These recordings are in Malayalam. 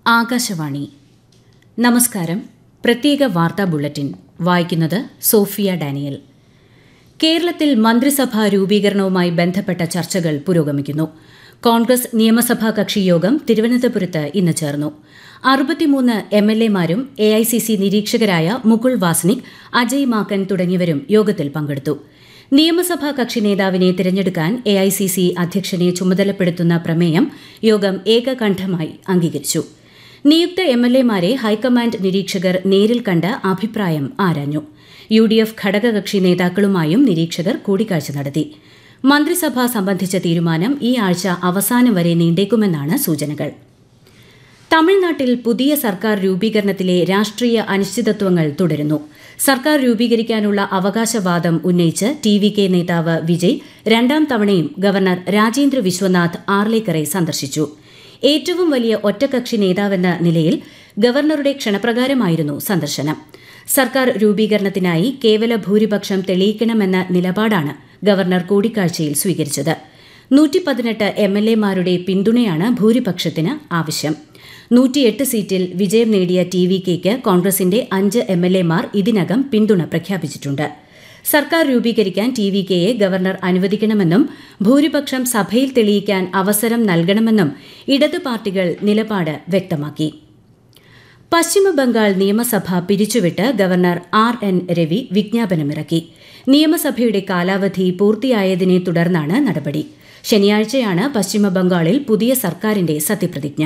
ആകാശവാണി നമസ്കാരം പ്രത്യേക വാർത്താ ബുള്ളറ്റിൻ വായിക്കുന്നത് സോഫിയ ഡാനിയൽ കേരളത്തിൽ മന്ത്രിസഭാ രൂപീകരണവുമായി ബന്ധപ്പെട്ട ചർച്ചകൾ പുരോഗമിക്കുന്നു കോൺഗ്രസ് നിയമസഭാ കക്ഷി യോഗം തിരുവനന്തപുരത്ത് ഇന്ന് ചേർന്നു അറുപത്തിമൂന്ന് എം എൽ എമാരും എ ഐ സി സി നിരീക്ഷകരായ മുകുൾ വാസ്നിക് അജയ് മാക്കൻ തുടങ്ങിയവരും യോഗത്തിൽ പങ്കെടുത്തു നിയമസഭാ കക്ഷി നേതാവിനെ തിരഞ്ഞെടുക്കാൻ എ ഐ സി സി അധ്യക്ഷനെ ചുമതലപ്പെടുത്തുന്ന പ്രമേയം യോഗം ഏകകണ്ഠമായി അംഗീകരിച്ചു നിയുക്ത എം എൽ എമാരെ ഹൈക്കമാൻഡ് നിരീക്ഷകർ നേരിൽ കണ്ട് അഭിപ്രായം ആരാഞ്ഞു യു ഡി എഫ് ഘടകകക്ഷി നേതാക്കളുമായും നിരീക്ഷകർ കൂടിക്കാഴ്ച നടത്തി മന്ത്രിസഭ സംബന്ധിച്ച തീരുമാനം ഈ ആഴ്ച അവസാനം വരെ നീണ്ടേക്കുമെന്നാണ് സൂചനകൾ തമിഴ്നാട്ടിൽ പുതിയ സർക്കാർ രൂപീകരണത്തിലെ രാഷ്ട്രീയ അനിശ്ചിതത്വങ്ങൾ തുടരുന്നു സർക്കാർ രൂപീകരിക്കാനുള്ള അവകാശവാദം ഉന്നയിച്ച് ടി വി കെ നേതാവ് വിജയ് രണ്ടാം തവണയും ഗവർണർ രാജേന്ദ്ര വിശ്വനാഥ് ആർലേക്കറെ സന്ദർശിച്ചു ഏറ്റവും വലിയ ഒറ്റകക്ഷി നേതാവെന്ന നിലയിൽ ഗവർണറുടെ ക്ഷണപ്രകാരമായിരുന്നു സന്ദർശനം സർക്കാർ രൂപീകരണത്തിനായി കേവല ഭൂരിപക്ഷം തെളിയിക്കണമെന്ന നിലപാടാണ് ഗവർണർ കൂടിക്കാഴ്ചയിൽ സ്വീകരിച്ചത് നൂറ്റി പതിനെട്ട് എം എൽ എമാരുടെ പിന്തുണയാണ് ഭൂരിപക്ഷത്തിന് ആവശ്യം നൂറ്റിയെട്ട് സീറ്റിൽ വിജയം നേടിയ ടി വി കെയ്ക്ക് കോൺഗ്രസിന്റെ അഞ്ച് എം എൽ എമാർ ഇതിനകം പിന്തുണ പ്രഖ്യാപിച്ചിട്ടുണ്ട് സർക്കാർ രൂപീകരിക്കാൻ ടി വി കെയെ ഗവർണർ അനുവദിക്കണമെന്നും ഭൂരിപക്ഷം സഭയിൽ തെളിയിക്കാൻ അവസരം നൽകണമെന്നും ഇടത് പാർട്ടികൾ നിലപാട് വ്യക്തമാക്കി പശ്ചിമബംഗാൾ നിയമസഭ പിരിച്ചുവിട്ട് ഗവർണർ ആർ എൻ രവി വിജ്ഞാപനമിറക്കി നിയമസഭയുടെ കാലാവധി പൂർത്തിയായതിനെ തുടർന്നാണ് നടപടി ശനിയാഴ്ചയാണ് പശ്ചിമബംഗാളിൽ പുതിയ സർക്കാരിന്റെ സത്യപ്രതിജ്ഞ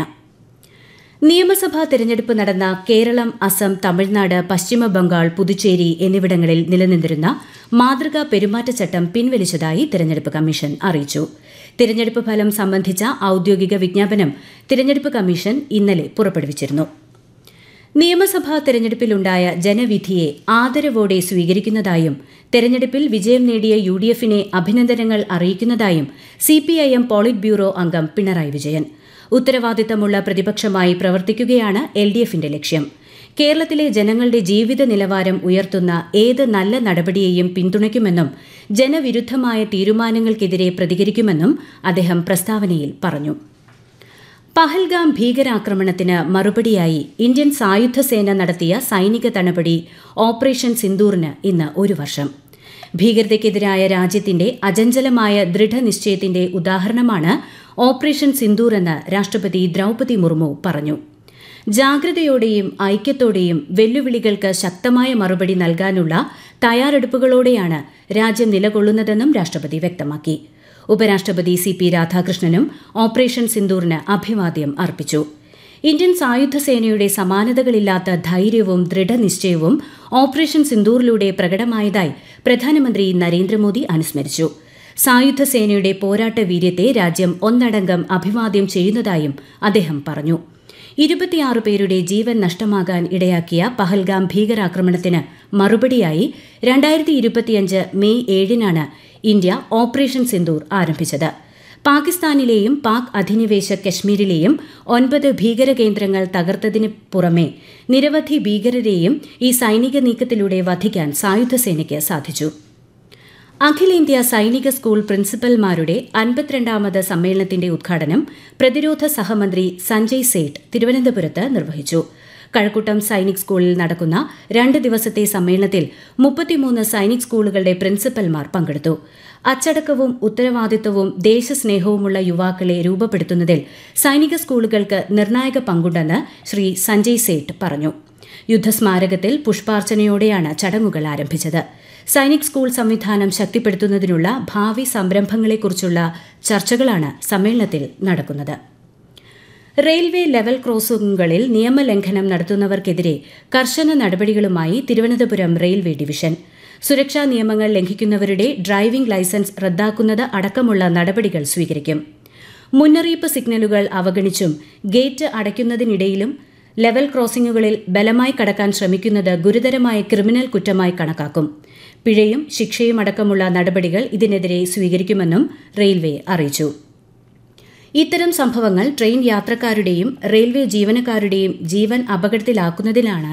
നിയമസഭാ തെരഞ്ഞെടുപ്പ് നടന്ന കേരളം അസം തമിഴ്നാട് പശ്ചിമബംഗാൾ പുതുച്ചേരി എന്നിവിടങ്ങളിൽ നിലനിന്നിരുന്ന മാതൃകാ പെരുമാറ്റച്ചട്ടം പിൻവലിച്ചതായി തെരഞ്ഞെടുപ്പ് കമ്മീഷൻ അറിയിച്ചു തിരഞ്ഞെടുപ്പ് ഫലം സംബന്ധിച്ച ഔദ്യോഗിക വിജ്ഞാപനം തിരഞ്ഞെടുപ്പ് കമ്മീഷൻ ഇന്നലെ പുറപ്പെടുവിച്ചിരുന്നു നിയമസഭാ തെരഞ്ഞെടുപ്പിലുണ്ടായ ജനവിധിയെ ആദരവോടെ സ്വീകരിക്കുന്നതായും തെരഞ്ഞെടുപ്പിൽ വിജയം നേടിയ യു ഡി എഫിനെ അഭിനന്ദനങ്ങൾ അറിയിക്കുന്നതായും സിപിഐഎം പോളിറ്റ് ബ്യൂറോ അംഗം പിണറായി വിജയൻ ഉത്തരവാദിത്തമുള്ള പ്രതിപക്ഷമായി പ്രവർത്തിക്കുകയാണ് എൽ ഡി എഫിന്റെ ലക്ഷ്യം കേരളത്തിലെ ജനങ്ങളുടെ ജീവിത നിലവാരം ഉയർത്തുന്ന ഏത് നല്ല നടപടിയെയും പിന്തുണയ്ക്കുമെന്നും ജനവിരുദ്ധമായ തീരുമാനങ്ങൾക്കെതിരെ പ്രതികരിക്കുമെന്നും അദ്ദേഹം പ്രസ്താവനയിൽ പറഞ്ഞു പഹൽഗാം ഭീകരാക്രമണത്തിന് മറുപടിയായി ഇന്ത്യൻ സായുധ സേന നടത്തിയ സൈനിക നടപടി ഓപ്പറേഷൻ സിന്ദൂറിന് ഇന്ന് ഒരു വർഷം ഭീകരതയ്ക്കെതിരായ രാജ്യത്തിന്റെ അചഞ്ചലമായ ദൃഢനിശ്ചയത്തിന്റെ ഉദാഹരണമാണ് ഓപ്പറേഷൻ സിന്ദൂർ എന്ന് രാഷ്ട്രപതി ദ്രൌപതി മുർമു പറഞ്ഞു ജാഗ്രതയോടെയും ഐക്യത്തോടെയും വെല്ലുവിളികൾക്ക് ശക്തമായ മറുപടി നൽകാനുള്ള തയ്യാറെടുപ്പുകളോടെയാണ് രാജ്യം നിലകൊള്ളുന്നതെന്നും രാഷ്ട്രപതി വ്യക്തമാക്കി ഉപരാഷ്ട്രപതി സി പി രാധാകൃഷ്ണനും ഓപ്പറേഷൻ സിന്ദൂറിന് അഭിവാദ്യം അർപ്പിച്ചു ഇന്ത്യൻ സായുധ സേനയുടെ സമാനതകളില്ലാത്ത ധൈര്യവും ദൃഢനിശ്ചയവും ഓപ്പറേഷൻ സിന്ദൂറിലൂടെ പ്രകടമായതായി പ്രധാനമന്ത്രി നരേന്ദ്രമോദി അനുസ്മരിച്ചു സായുധ സേനയുടെ പോരാട്ട വീര്യത്തെ രാജ്യം ഒന്നടങ്കം അഭിവാദ്യം ചെയ്യുന്നതായും അദ്ദേഹം പറഞ്ഞു ഇരുപത്തിയാറ് പേരുടെ ജീവൻ നഷ്ടമാകാൻ ഇടയാക്കിയ പഹൽഗാം ഭീകരാക്രമണത്തിന് മറുപടിയായി രണ്ടായിരത്തി ഇരുപത്തിയഞ്ച് മെയ് ഏഴിനാണ് ഇന്ത്യ ഓപ്പറേഷൻ സിന്ദൂർ ആരംഭിച്ചത് പാകിസ്ഥാനിലെയും പാക് അധിനിവേശ കശ്മീരിലെയും ഒൻപത് ഭീകര കേന്ദ്രങ്ങൾ തകർത്തതിന് പുറമെ നിരവധി ഭീകരരെയും ഈ സൈനിക നീക്കത്തിലൂടെ വധിക്കാൻ സായുധസേനയ്ക്ക് സാധിച്ചു അഖിലേന്ത്യാ സൈനിക സ്കൂൾ പ്രിൻസിപ്പൽമാരുടെ അൻപത്തിരണ്ടാമത് സമ്മേളനത്തിന്റെ ഉദ്ഘാടനം പ്രതിരോധ സഹമന്ത്രി സഞ്ജയ് സേഠ് തിരുവനന്തപുരത്ത് നിർവഹിച്ചു കഴക്കൂട്ടം സൈനിക് സ്കൂളിൽ നടക്കുന്ന രണ്ട് ദിവസത്തെ സമ്മേളനത്തിൽ മുപ്പത്തിമൂന്ന് സൈനിക് സ്കൂളുകളുടെ പ്രിൻസിപ്പൽമാർ പങ്കെടുത്തു അച്ചടക്കവും ഉത്തരവാദിത്വവും ദേശസ്നേഹവുമുള്ള യുവാക്കളെ രൂപപ്പെടുത്തുന്നതിൽ സൈനിക സ്കൂളുകൾക്ക് നിർണായക പങ്കുണ്ടെന്ന് ശ്രീ സഞ്ജയ് സേഠ് പറഞ്ഞു യുദ്ധസ്മാരകത്തിൽ പുഷ്പാർച്ചനയോടെയാണ് ചടങ്ങുകൾ ആരംഭിച്ചത് സൈനിക് സ്കൂൾ സംവിധാനം ശക്തിപ്പെടുത്തുന്നതിനുള്ള ഭാവി സംരംഭങ്ങളെക്കുറിച്ചുള്ള ചർച്ചകളാണ് സമ്മേളനത്തിൽ നടക്കുന്നത് റെയിൽവേ ലെവൽ ക്രോസിംഗുകളിൽ നിയമലംഘനം നടത്തുന്നവർക്കെതിരെ കർശന നടപടികളുമായി തിരുവനന്തപുരം റെയിൽവേ ഡിവിഷൻ സുരക്ഷാ നിയമങ്ങൾ ലംഘിക്കുന്നവരുടെ ഡ്രൈവിംഗ് ലൈസൻസ് റദ്ദാക്കുന്നത് അടക്കമുള്ള നടപടികൾ സ്വീകരിക്കും മുന്നറിയിപ്പ് സിഗ്നലുകൾ അവഗണിച്ചും ഗേറ്റ് അടയ്ക്കുന്നതിനിടയിലും ലെവൽ ക്രോസിംഗുകളിൽ ബലമായി കടക്കാൻ ശ്രമിക്കുന്നത് ഗുരുതരമായ ക്രിമിനൽ കുറ്റമായി കണക്കാക്കും പിഴയും ശിക്ഷയും അടക്കമുള്ള നടപടികൾ ഇതിനെതിരെ സ്വീകരിക്കുമെന്നും റെയിൽവേ അറിയിച്ചു ഇത്തരം സംഭവങ്ങൾ ട്രെയിൻ യാത്രക്കാരുടെയും റെയിൽവേ ജീവനക്കാരുടെയും ജീവൻ അപകടത്തിലാക്കുന്നതിലാണ്